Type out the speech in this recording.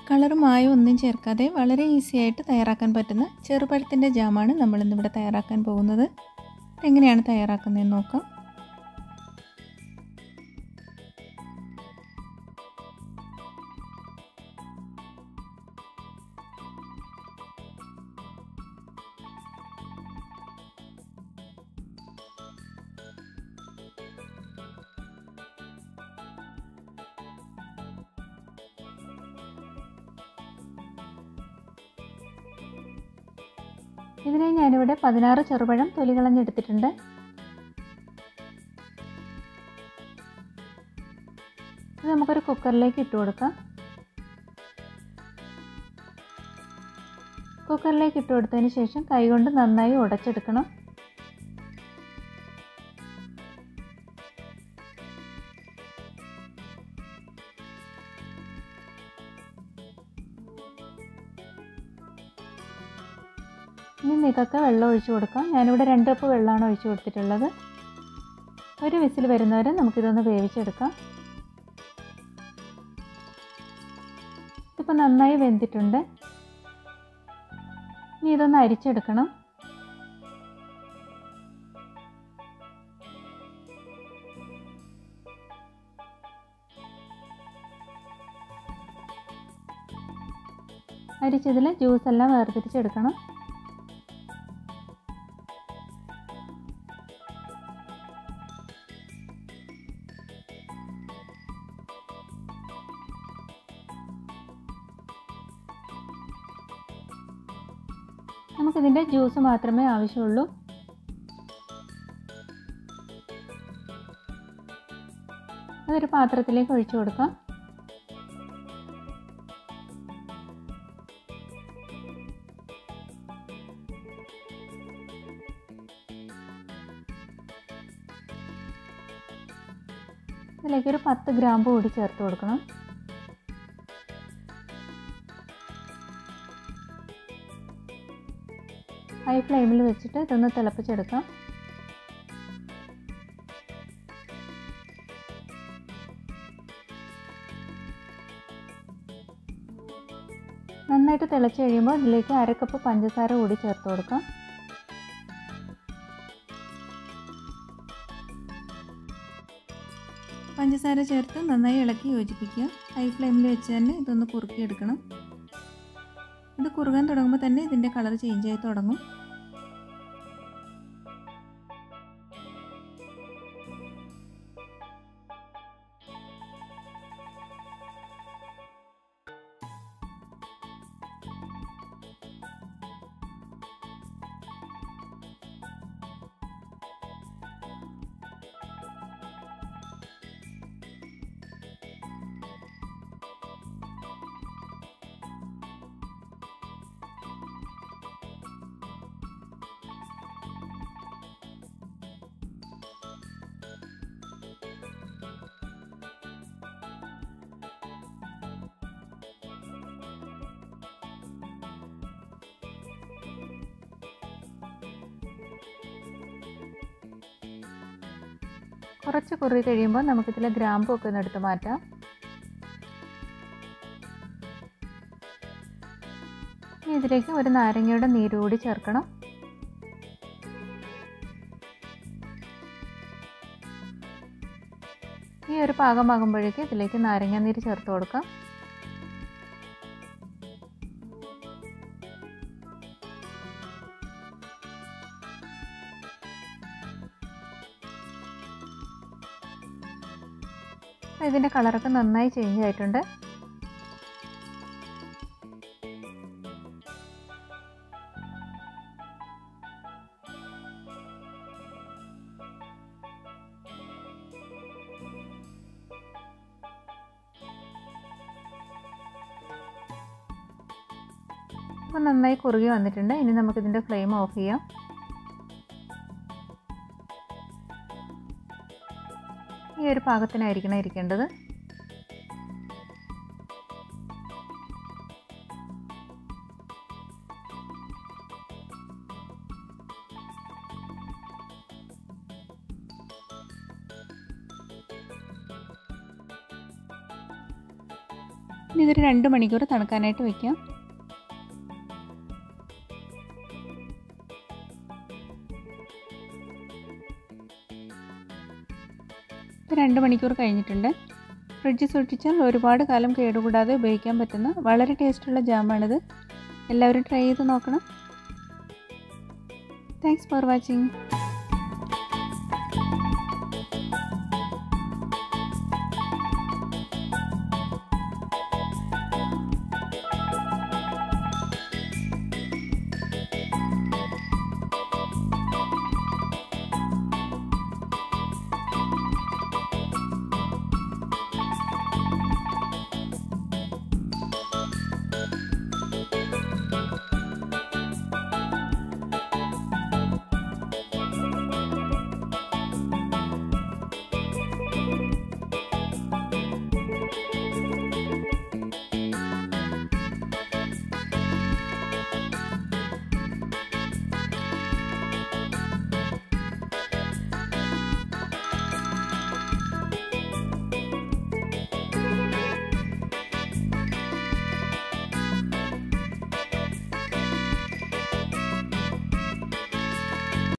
കളറും മായം ഒന്നും ചേർക്കാതെ വളരെ ഈസി ആയിട്ട് തയ്യാറാക്കാൻ പറ്റുന്ന ചെറുപഴത്തിൻ്റെ ജാമാണ് നമ്മളിന്നിവിടെ തയ്യാറാക്കാൻ പോകുന്നത് എങ്ങനെയാണ് തയ്യാറാക്കുന്നതെന്ന് നോക്കാം ഇതിനായി ഞാനിവിടെ പതിനാറ് ചെറുപഴം തൊലി കളഞ്ഞെടുത്തിട്ടുണ്ട് ഇത് നമുക്കൊരു കുക്കറിലേക്ക് ഇട്ട് കൊടുക്കാം കുക്കറിലേക്ക് ഇട്ട് കൊടുത്തതിന് ശേഷം കൈകൊണ്ട് നന്നായി ഉടച്ചെടുക്കണം ഇനി നികക്ക വെള്ളം ഒഴിച്ചു കൊടുക്കാം ഞാനിവിടെ രണ്ട് കപ്പ് വെള്ളമാണ് ഒഴിച്ചു കൊടുത്തിട്ടുള്ളത് ഒരു വിസിൽ വരുന്നവരെ നമുക്കിതൊന്ന് വേവിച്ചെടുക്കാം ഇതിപ്പോൾ നന്നായി വെന്തിട്ടുണ്ട് ഇനി ഇതൊന്ന് അരിച്ചെടുക്കണം അരിച്ചതിൽ ജ്യൂസ് എല്ലാം വേർതിരിച്ചെടുക്കണം നമുക്കിതിൻ്റെ ജ്യൂസ് മാത്രമേ ആവശ്യമുള്ളൂ അതൊരു പാത്രത്തിലേക്ക് ഒഴിച്ചു കൊടുക്കാം ഇതിലേക്ക് ഒരു പത്ത് ഗ്രാമ്പ് കൂടി ചേർത്ത് കൊടുക്കണം ഹൈ ഫ്ലെയിമിൽ വെച്ചിട്ട് ഇതൊന്ന് തിളപ്പിച്ചെടുക്കാം നന്നായിട്ട് തിളച്ച് കഴിയുമ്പോൾ ഇതിലേക്ക് അര കപ്പ് പഞ്ചസാര കൂടി ചേർത്ത് കൊടുക്കാം പഞ്ചസാര ചേർത്ത് നന്നായി ഇളക്കി യോജിപ്പിക്കുക ഹൈ ഫ്ലെയിമിൽ വെച്ച് തന്നെ ഇതൊന്ന് കുറുക്കിയെടുക്കണം ഇത് കുറുകാൻ തുടങ്ങുമ്പോൾ തന്നെ ഇതിൻ്റെ കളർ ചേഞ്ച് ആയി തുടങ്ങും കുറച്ച് കുറുകി കഴിയുമ്പോൾ നമുക്കിതിലെ ഗ്രാമ്പു ഒക്കെ ഒന്ന് എടുത്ത് മാറ്റാം ഇനി ഇതിലേക്ക് ഒരു നാരങ്ങയുടെ നീര് കൂടി ചേർക്കണം ഈ ഒരു പാകമാകുമ്പോഴേക്ക് ഇതിലേക്ക് നാരങ്ങ നീര് ചേർത്ത് കൊടുക്കാം ഇതിൻ്റെ കളറൊക്കെ നന്നായി ചേഞ്ച് ആയിട്ടുണ്ട് അപ്പോൾ നന്നായി കുറുകി വന്നിട്ടുണ്ട് ഇനി നമുക്കിതിൻ്റെ ഫ്ലെയിം ഓഫ് ചെയ്യാം ഈ ഒരു പാകത്തിനായിരിക്കണം ഇരിക്കേണ്ടത് ഇനി ഇതൊരു രണ്ട് മണിക്കൂർ തണുക്കാനായിട്ട് വയ്ക്കാം ഇപ്പോൾ രണ്ട് മണിക്കൂർ കഴിഞ്ഞിട്ടുണ്ട് ഫ്രിഡ്ജിൽ സൂക്ഷിച്ചാൽ ഒരുപാട് കാലം കേടുകൂടാതെ ഉപയോഗിക്കാൻ പറ്റുന്ന വളരെ ടേസ്റ്റുള്ള ജാമാണിത് എല്ലാവരും ട്രൈ ചെയ്ത് നോക്കണം താങ്ക്സ് ഫോർ വാച്ചിങ്